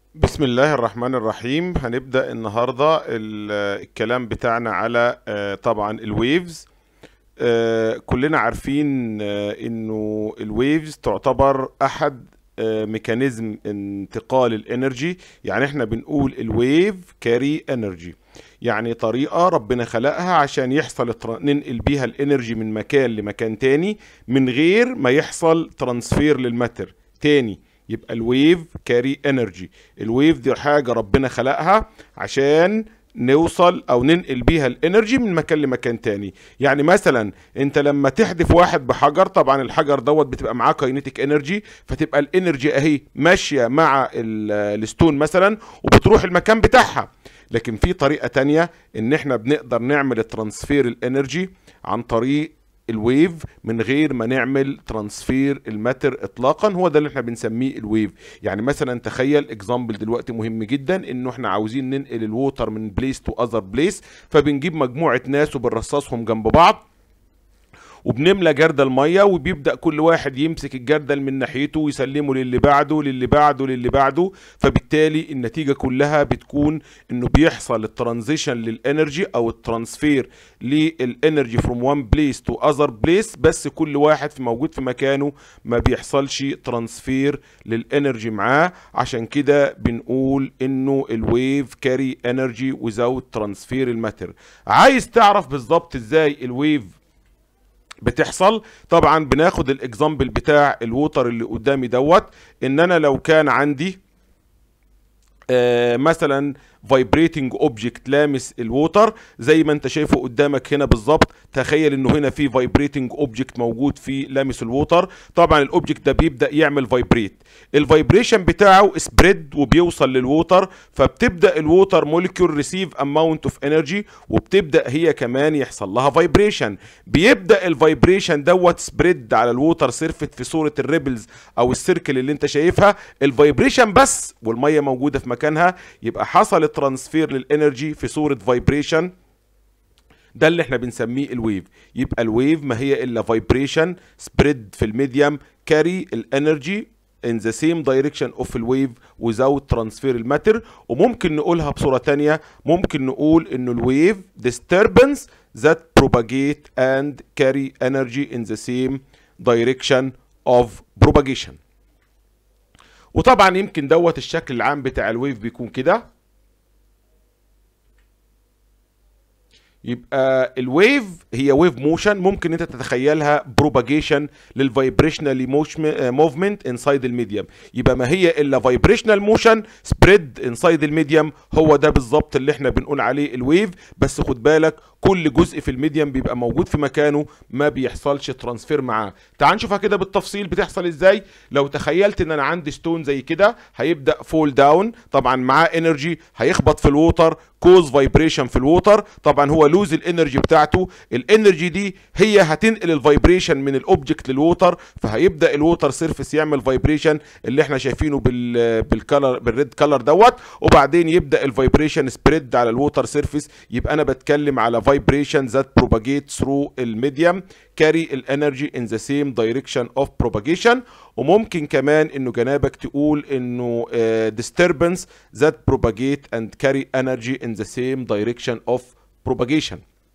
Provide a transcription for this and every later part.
بسم الله الرحمن الرحيم هنبدأ النهاردة ال- الكلام بتاعنا على آه، طبعا الويفز آه، كلنا عارفين آه، انه الويفز تعتبر احد آه، ميكانيزم انتقال الانرجي يعني احنا بنقول الويف كاري انرجي يعني طريقة ربنا خلقها عشان يحصل التر- ننقل بيها الانرجي من مكان لمكان تاني من غير ما يحصل ترانسفير للماتر تاني يبقى الويف كاري انرجي الويف دي حاجة ربنا خلقها عشان نوصل او ننقل بيها الانرجي من مكان لمكان تاني يعني مثلا انت لما تحدف واحد بحجر طبعا الحجر دوت بتبقى معاه كاينيتيك انرجي فتبقى الانرجي اهي ماشية مع ال- الستون مثلا وبتروح المكان بتاعها لكن في طريقة تانية ان احنا بنقدر نعمل الترانسفير الانرجي عن طريق الويف من غير ما نعمل ترانسفير الماتر اطلاقا هو ده اللي احنا بنسميه الويف يعني مثلا تخيل اكزامبل دلوقتي مهم جدا انه احنا عاوزين ننقل الووتر من بليس تو اذر بليس فبنجيب مجموعه ناس وبنرصصهم جنب بعض وبنملى جردل ميه وبيبدا كل واحد يمسك الجردل من ناحيته ويسلمه للي بعده للي بعده للي بعده فبالتالي النتيجه كلها بتكون انه بيحصل الترانزيشن للانرجي او الترانسفير للانرجي فروم وان بليس تو اذر بليس بس كل واحد في موجود في مكانه ما بيحصلش ترانسفير للانرجي معاه عشان كده بنقول انه الويف كاري انرجي without ترانسفير الماتر عايز تعرف بالظبط ازاي الويف بتحصل طبعا بناخد الاكزامبل بتاع الووتر اللي قدامي دوت ان انا لو كان عندي آه مثلا فايبريتنج اوبجكت لامس الووتر زي ما انت شايفه قدامك هنا بالظبط تخيل انه هنا في فايبريتنج اوبجكت موجود في لامس الووتر طبعا الاوبجكت ده بيبدا يعمل فايبريت الفايبريشن بتاعه سبريد وبيوصل للووتر فبتبدا الووتر موليكيول ريسيف اماونت اوف انرجي وبتبدا هي كمان يحصل لها فايبريشن بيبدا الفايبريشن دوت سبريد على الووتر سيرفت في صوره الريبلز او السيركل اللي انت شايفها الفايبريشن بس والميه موجوده في مكانها يبقى حصل ترانسفير للانرجي في صوره فايبريشن ده اللي احنا بنسميه الويف يبقى الويف ما هي الا فايبريشن سبريد في الميديم كاري الانرجي in the same direction of الويف without transfer الماتر وممكن نقولها بصورة تانية ممكن نقول انه الويف disturbance that propagate and carry energy in the same direction of propagation وطبعا يمكن دوت الشكل العام بتاع الويف بيكون كده يبقى الويف هي ويف موشن ممكن انت تتخيلها بروباجيشن للفايبريشنال موفمنت انسايد الميديم يبقى ما هي الا فايبريشنال موشن سبريد انسايد الميديم هو ده بالظبط اللي احنا بنقول عليه الويف بس خد بالك كل جزء في الميديم بيبقى موجود في مكانه ما بيحصلش ترانسفير معاه تعال نشوفها كده بالتفصيل بتحصل ازاي لو تخيلت ان انا عندي ستون زي كده هيبدا فول داون طبعا معاه انرجي هيخبط في الووتر كوز فايبريشن في الووتر طبعا هو لوز الانرجي بتاعته الانرجي دي هي هتنقل الفايبريشن من الاوبجكت للووتر فهيبدا الووتر سيرفيس يعمل فايبريشن اللي احنا شايفينه بال بالكلر بالريد كلر دوت وبعدين يبدا الفايبريشن سبريد على الووتر سيرفيس يبقى انا بتكلم على فايبريشن ذات بروباجيت ثرو الميديم كاري الانرجي ان ذا سيم دايركشن اوف بروباجيشن وممكن كمان انه جنابك تقول انه uh, disturbance that propagate and carry energy in the same direction of propagation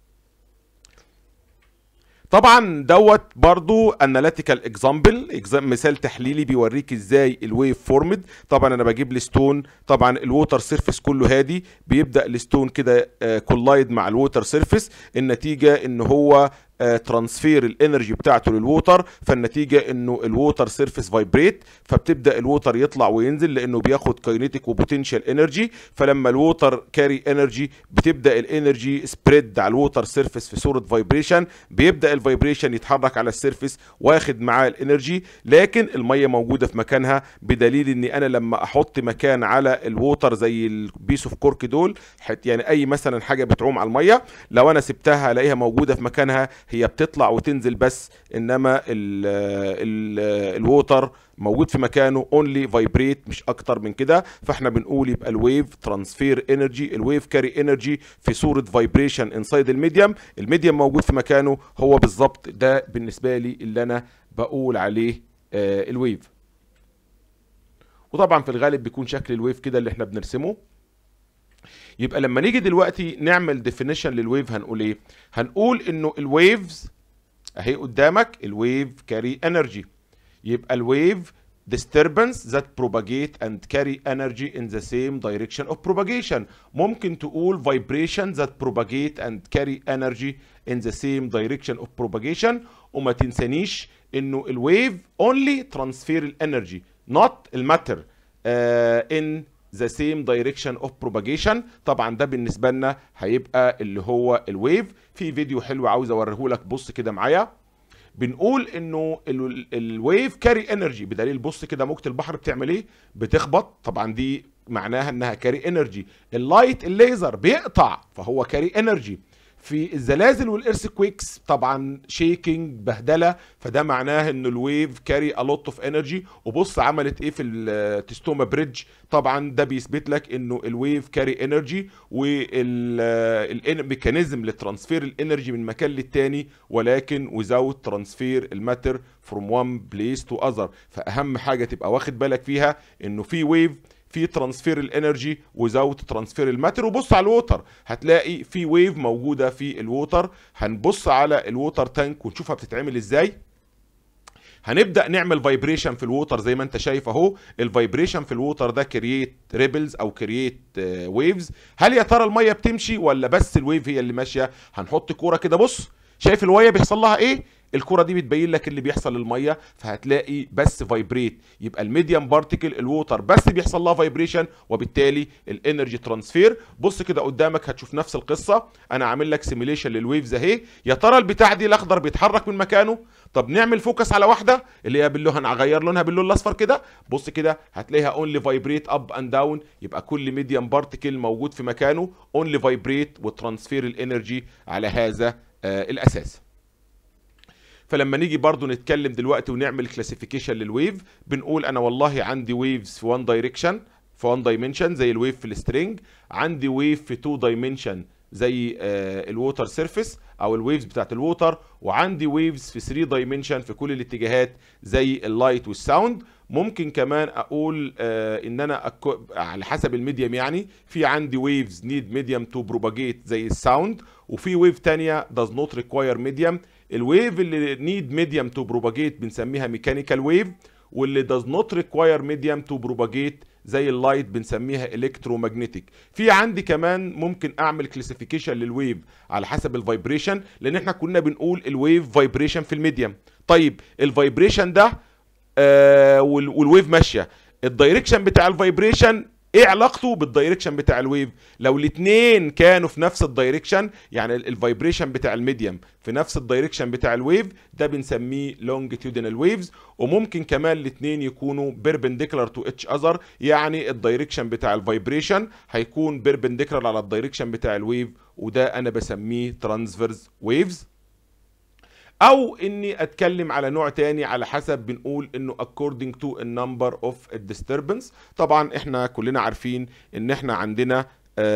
طبعا دوت برضو اناليتيكال اكزامبل مثال تحليلي بيوريك ازاي الويف فورمد طبعا انا بجيب الستون طبعا الووتر سيرفيس كله هادي بيبدا الستون كده كولايد مع الووتر سيرفيس النتيجه ان هو ترانسفير الانرجي بتاعته للووتر فالنتيجه انه الووتر سيرفيس فايبريت فبتبدا الووتر يطلع وينزل لانه بياخد كاينيتيك وبوتنشال انرجي فلما الووتر كاري انرجي بتبدا الانرجي سبريد على الووتر سيرفيس في صوره فايبريشن بيبدا الفايبريشن يتحرك على السيرفيس واخد معاه الانرجي لكن الميه موجوده في مكانها بدليل اني انا لما احط مكان على الووتر زي البيس اوف كورك دول يعني اي مثلا حاجه بتعوم على الميه لو انا سبتها الاقيها موجوده في مكانها هي بتطلع وتنزل بس انما ال ال الووتر موجود في مكانه اونلي فايبريت مش اكتر من كده فاحنا بنقول يبقى الويف ترانسفير انرجي الويف كاري انرجي في صوره فايبريشن انسايد الميديم الميديم موجود في مكانه هو بالظبط ده بالنسبه لي اللي انا بقول عليه آه الويف وطبعا في الغالب بيكون شكل الويف كده اللي احنا بنرسمه يبقى لما نيجي دلوقتي نعمل ديفينيشن للويف هنقول ايه هنقول انه الويفز اهي قدامك الويف كاري انرجي يبقى الويف disturbance that propagate and carry energy in the same direction of propagation ممكن تقول vibration that propagate and carry energy in the same direction of propagation وما تنسانيش انه الويف only transfer الانرجي not الماتر uh, in the same direction of propagation طبعا ده بالنسبه لنا هيبقى اللي هو الويف في فيديو حلو عاوز اوريه لك بص كده معايا بنقول انه الويف كاري انرجي بدليل بص كده موجه البحر بتعمل ايه بتخبط طبعا دي معناها انها كاري انرجي اللايت الليزر بيقطع فهو كاري انرجي في الزلازل والارثكويكس طبعا شيكينج بهدله فده معناه ان الويف كاري ا لوت اوف انرجي وبص عملت ايه في التستوما بريدج طبعا ده بيثبت لك انه الويف كاري انرجي والميكانيزم لترانسفير الانرجي من مكان للتاني ولكن وزاوت ترانسفير الماتر فروم وان بليس تو اذر فاهم حاجه تبقى واخد بالك فيها انه في ويف في ترانسفير الانرجي وزاوت ترانسفير الماتر وبص على الووتر هتلاقي في ويف موجوده في الووتر هنبص على الووتر تانك ونشوفها بتتعمل ازاي هنبدا نعمل فايبريشن في الووتر زي ما انت شايف اهو الفايبريشن في الووتر ده كرييت ريبلز او كرييت ويفز هل يا ترى الميه بتمشي ولا بس الويف هي اللي ماشيه هنحط كوره كده بص شايف الميه بيحصل لها ايه الكره دي بتبين لك اللي بيحصل للميه فهتلاقي بس فايبريت يبقى الميديم بارتيكل الووتر بس بيحصل لها فايبريشن وبالتالي الانرجي ترانسفير بص كده قدامك هتشوف نفس القصه انا عامل لك سيميليشن للويفز اهي يا ترى البتاع دي الاخضر بيتحرك من مكانه طب نعمل فوكس على واحده اللي هي باللون هنغير لونها باللون الاصفر كده بص كده هتلاقيها اونلي فايبريت اب اند داون يبقى كل ميديم بارتيكل موجود في مكانه اونلي فايبريت وترانسفير الانرجي على هذا آه الاساس فلما نيجي برضو نتكلم دلوقتي ونعمل كلاسيفيكيشن للويف بنقول انا والله عندي ويفز في 1 دايركشن في 1 دايمنشن زي الويف في السترينج عندي ويف في 2 دايمنشن زي آه الووتر سيرفيس او الويفز بتاعت الووتر وعندي ويفز في 3 دايمنشن في كل الاتجاهات زي اللايت والساوند ممكن كمان اقول آه ان انا أكو... على حسب الميديم يعني في عندي ويفز نيد ميديم تو بروباجيت زي الساوند وفي ويف تانية does not require medium الويف اللي نيد ميديم تو بروباجيت بنسميها ميكانيكال ويف واللي does not require medium to propagate زي اللايت بنسميها الكترومagnetic في عندي كمان ممكن اعمل كلاسيفيكيشن للويف على حسب الفايبريشن لان احنا كنا بنقول الويف فايبريشن في الميديم طيب الفايبريشن ده آه والويف ماشيه الدايركشن بتاع الفايبريشن ايه علاقته بالدايركشن بتاع الويف لو الاثنين كانوا في نفس الدايركشن يعني الفايبريشن بتاع الميديم في نفس الدايركشن بتاع الويف ده بنسميه لونجيتيودينال ويفز وممكن كمان الاثنين يكونوا بيربنديكولار تو اتش اذر يعني الدايركشن بتاع الفايبريشن هيكون بيربنديكولار على الدايركشن بتاع الويف وده انا بسميه ترانسفيرز ويفز او اني اتكلم على نوع تاني على حسب بنقول انه according to a number of disturbance طبعا احنا كلنا عارفين ان احنا عندنا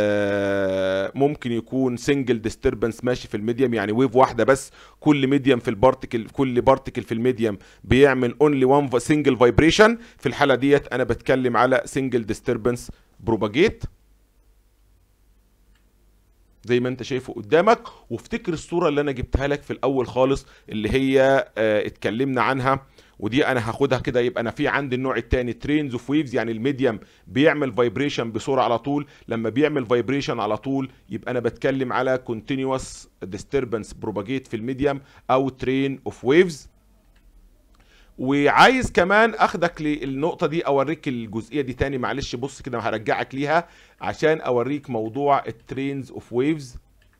آه ممكن يكون سنجل ديستربنس ماشي في الميديم يعني ويف واحده بس كل ميديم في البارتيكل كل بارتيكل في الميديم بيعمل اونلي وان سنجل فايبريشن في الحاله ديت انا بتكلم على سنجل ديستربنس بروباجيت زي ما انت شايفه قدامك وافتكر الصوره اللي انا جبتها لك في الاول خالص اللي هي اه اتكلمنا عنها ودي انا هاخدها كده يبقى انا في عندي النوع الثاني ترينز اوف ويفز يعني الميديم بيعمل فايبريشن بسرعه على طول لما بيعمل فايبريشن على طول يبقى انا بتكلم على كونتينوس ديستربنس بروباجيت في الميديم او ترين اوف ويفز وعايز كمان اخدك للنقطه دي اوريك الجزئيه دي تاني معلش بص كده هرجعك ليها عشان اوريك موضوع الترينز اوف ويفز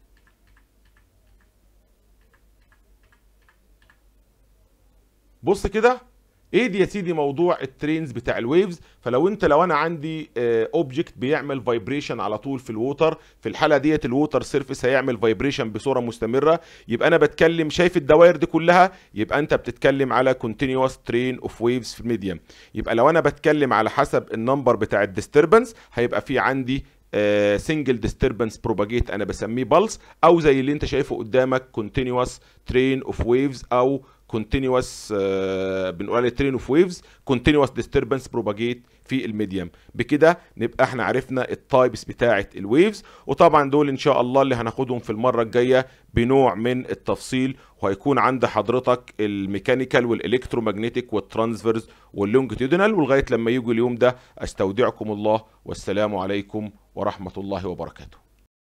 بص كده ايه دي يا سيدي موضوع الترينز بتاع الويفز فلو انت لو انا عندي اوبجكت بيعمل فايبريشن على طول في الووتر في الحاله ديت الووتر سيرفيس هيعمل فايبريشن بصوره مستمره يبقى انا بتكلم شايف الدوائر دي كلها يبقى انت بتتكلم على كونتينوس ترين اوف ويفز في الميديم يبقى لو انا بتكلم على حسب النمبر بتاع الديستربنس هيبقى في عندي سنجل ديستربنس بروباجيت انا بسميه بالس او زي اللي انت شايفه قدامك كونتينوس ترين اوف ويفز او كونتينوس بنقول عليه ترين اوف ويفز كونتينوس ديستربنس بروباجيت في الميديم بكده نبقى احنا عرفنا التايبس بتاعه الويفز وطبعا دول ان شاء الله اللي هناخدهم في المره الجايه بنوع من التفصيل وهيكون عند حضرتك الميكانيكال والالكترومagnetic والترانسفيرز واللونجيتودينال ولغايه لما يجوا اليوم ده استودعكم الله والسلام عليكم ورحمه الله وبركاته